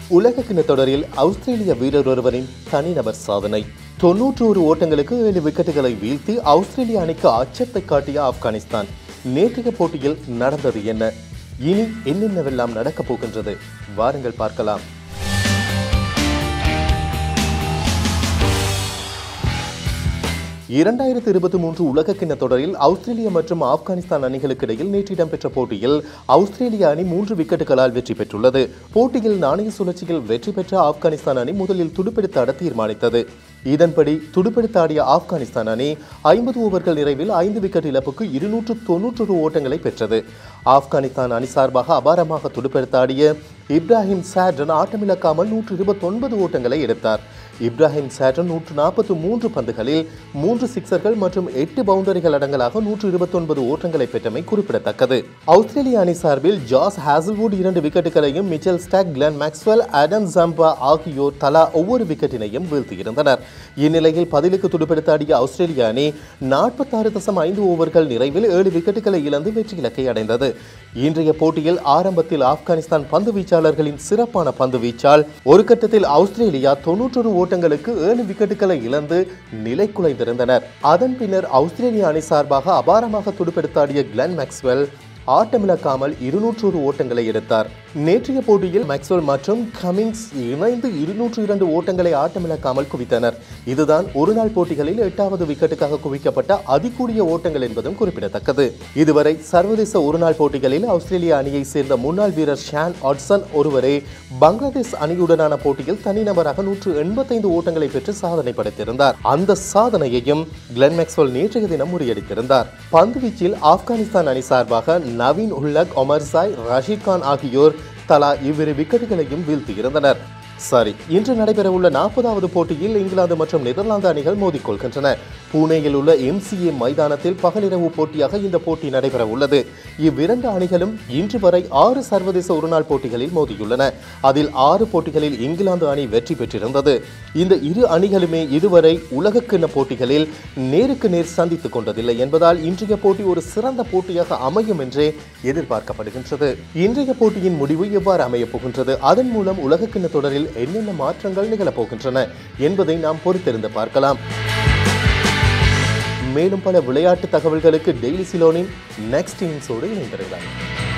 உலக கிண்ண தொடரில் ஆஸ்திரேலிய வீரர் ஒருவரின் தனிநபர் சாதனை தொன்னூற்றோரு ஓட்டங்களுக்கு ஏழு விக்கெட்டுகளை வீழ்த்தி ஆஸ்திரேலிய அணிக்கு அச்சத்தை காட்டிய ஆப்கானிஸ்தான் நேற்றைய போட்டியில் நடந்தது என்ன இனி என்னென்னவெல்லாம் நடக்கப் போகின்றது வாருங்கள் பார்க்கலாம் இரண்டாயிரத்தி இருபத்தி மூன்று உலகக்கிண்ண தொடரில் ஆஸ்திரேலியா மற்றும் ஆப்கானிஸ்தான் அணிகளுக்கு இடையில் நேற்று இடம்பெற்ற போட்டியில் ஆஸ்திரேலிய அணி மூன்று விக்கெட்டுகளால் வெற்றி பெற்றுள்ளது போட்டியில் நாணய சுழற்சியில் வெற்றி பெற்ற ஆப்கானிஸ்தான் அணி முதலில் துடுப்பெடுத்து ஆட தீர்மானித்தது இதன்படி துடுப்பெடுத்து ஆடிய ஆப்கானிஸ்தான் அணி ஐம்பது ஓவர்கள் நிறைவில் ஐந்து விக்கெட் இழப்புக்கு இருநூற்று தொன்னூற்றொரு ஓட்டங்களை பெற்றது ஆப்கானிஸ்தான் அணி சார்பாக அபாரமாக துடுப்பெடுத்தாடிய இப்ராஹிம் சாட்டன் ஆட்டமிழக்காமல் நூற்று இருபத்தொன்பது ஓட்டங்களை எடுத்தார் இப்ராஹிம் சாட்டன் நூற்று நாற்பத்தி மூன்று பந்துகளில் மூன்று சிக்சர்கள் மற்றும் எட்டு பவுண்டரிகள் அடங்கலாக நூற்று இருபத்தொன்பது ஓட்டங்களை பெற்றமை குறிப்பிடத்தக்கது ஆஸ்திரேலிய அணி சார்பில் ஜாஸ் ஹாசல்வுட் இரண்டு விக்கெட்டுகளையும் Mitchell Starc Glenn Maxwell Adam Zampa ஆகியோர் தலா ஒவ்வொரு விக்கெட்டினையும் வீழ்த்தியிருந்தனர் இந்நிலையில் பதிலுக்கு துடுப்பெடுத்தாடிய ஆஸ்திரேலிய அணி நாற்பத்தாறு தசம் ஐந்து ஓவர்கள் நிறைவில் ஏழு விக்கெட்டுகளை இழந்து வெற்றி இலக்கை அடைந்தது இன்றைய போட்டியில் ஆரம்பத்தில் ஆப்கானிஸ்தான் பந்து வீச்சாளர்களின் சிறப்பான பந்து வீச்சால் ஒரு கட்டத்தில் ஆஸ்திரேலியா தொன்னூற்றொரு ஓட்டங்களுக்கு ஏழு விக்கெட்டுகளை இழந்து நிலை குலைந்திருந்தனர் அதன் பின்னர் ஆஸ்திரேலிய அணி சார்பாக அபாரமாக துடுப்பெடுத்தாடிய கிளன் மேக்ஸ்வெல் ஆட்டமிழக்காமல் இருநூற்றொரு ஓட்டங்களை எடுத்தார் நேற்றைய போட்டியில் மேக்ஸ்வெல் மற்றும் கமிங்ஸ் இணைந்து இருநூற்று இரண்டு ஓட்டங்களை ஆட்டமிழக்காமல் குவித்தனர் இதுதான் ஒருநாள் போட்டிகளில் எட்டாவது விக்கெட்டுக்காக குவிக்கப்பட்ட அதிகூடிய ஓட்டங்கள் என்பதும் குறிப்பிடத்தக்கது இதுவரை சர்வதேச ஒருநாள் போட்டிகளில் ஆஸ்திரேலிய அணியை சேர்ந்த முன்னாள் வீரர் ஷான் ஆட்சன் ஒருவரே பங்களாதேஷ் அணியுடனான போட்டியில் தனிநபராக நூற்று எண்பத்தைந்து ஓட்டங்களை பெற்று சாதனை படைத்திருந்தார் அந்த சாதனையையும் கிளென் மேக்ஸ்வெல் நேற்றைய தினம் முறியடித்திருந்தார் பந்துவீச்சில் ஆப்கானிஸ்தான் அணி சார்பாக நவீன் உல்லக் ஒமர்சாய் ரஷீத் கான் ஆகியோர் தலா இவ்விரு விக்கெட்டுகளையும் வீழ்த்தியிருந்தனர் சரி இன்று நடைபெறவுள்ள நாற்பதாவது போட்டியில் இங்கிலாந்து மற்றும் நெதர்லாந்து அணிகள் மோதிக்கொள்கின்றன பூனேயில் உள்ள எம்சிஏ மைதானத்தில் பகலிரவு போட்டியாக இந்த போட்டி நடைபெற உள்ளது இவ்விரண்டு அணிகளும் இன்று வரை ஆறு சர்வதேச ஒருநாள் போட்டிகளில் மோதியுள்ளன அதில் ஆறு போட்டிகளில் இங்கிலாந்து அணி வெற்றி பெற்றிருந்தது இந்த இரு அணிகளுமே இதுவரை உலகக்கிண்ண போட்டிகளில் நேருக்கு நேர் சந்தித்துக் கொண்டதில்லை என்பதால் இன்றைய போட்டி ஒரு சிறந்த போட்டியாக அமையும் என்றே எதிர்பார்க்கப்படுகின்றது இன்றைய போட்டியின் முடிவு எவ்வாறு அமையப் போகின்றது அதன் மூலம் உலகக்கிண்ண தொடரில் என்னென்ன மாற்றங்கள் நிகழப் போகின்றன என்பதை நாம் பொறுத்திருந்து பார்க்கலாம் மேலும் பல விளையாட்டு தகவல்களுக்கு டெய்லி சிலோனின் நெக்ஸ்ட் இன்னிங்ஸோடு இணைந்திருக்கலாம்